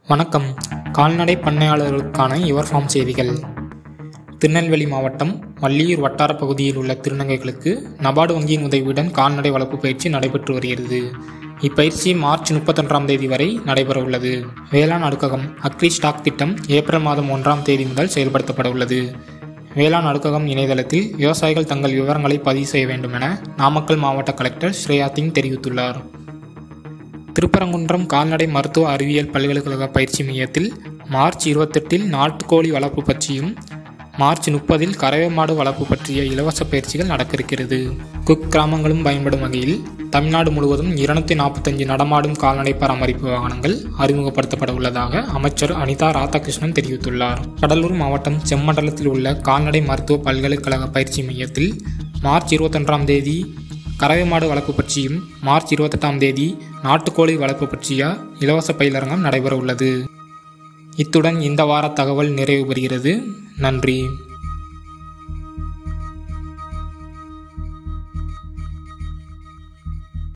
வணக்கம் கால்நடை பண்ணையாளர்களுக்கான your form செய்திகள் திருநெல்வேலி மாவட்டம் வள்ளியூர் வட்டார பகுதியில் உள்ள திருநங்கைகளுக்கு நபார்டு வங்கியின் உதவியுடன் கால்நடை வளர்ப்பு பயிற்சி நடைபெற்று வருகிறது இப்பயிற்சி மார்ச் முப்பத்தொன்றாம் தேதி வரை நடைபெற உள்ளது வேளாண் அடுக்ககம் அக்ரி ஸ்டாக் திட்டம் ஏப்ரல் மாதம் ஒன்றாம் தேதி முதல் செயல்படுத்தப்பட உள்ளது வேளாண் அடுக்ககம் இணையதளத்தில் விவசாயிகள் தங்கள் விவரங்களை பதிவு செய்ய வேண்டும் என நாமக்கல் மாவட்ட கலெக்டர் ஸ்ரேயா திங் தெரிவித்துள்ளார் திருப்பரங்குன்றம் கால்நடை மருத்துவ அறிவியல் பல்கலைக்கழக பயிற்சி மையத்தில் மார்ச் இருபத்தெட்டில் நாட்டுக்கோழி வளர்ப்பு பற்றியும் மார்ச் முப்பதில் கறவை மாடு வளர்ப்பு பற்றிய இலவச பயிற்சிகள் நடக்க இருக்கிறது குக் கிராமங்களும் பயன்படும் வகையில் தமிழ்நாடு முழுவதும் இருநூத்தி நாற்பத்தஞ்சு நடமாடும் கால்நடை பராமரிப்பு வாகனங்கள் அறிமுகப்படுத்தப்பட உள்ளதாக அமைச்சர் அனிதா ராதாகிருஷ்ணன் தெரிவித்துள்ளார் கடலூர் மாவட்டம் செம்மண்டலத்தில் உள்ள கால்நடை மருத்துவ பல்கலைக்கழக பயிற்சி மையத்தில் மார்ச் இருபத்தொன்றாம் தேதி கறவை மாடு வளர்ப்பு பற்றியும் மார்ச் இருபத்தெட்டாம் தேதி நாட்டுக்கோழி வளர்ப்பு பற்றிய இலவச பயிலரங்கம் நடைபெற உள்ளது இத்துடன் இந்த வார தகவல் நிறைவு பெறுகிறது நன்றி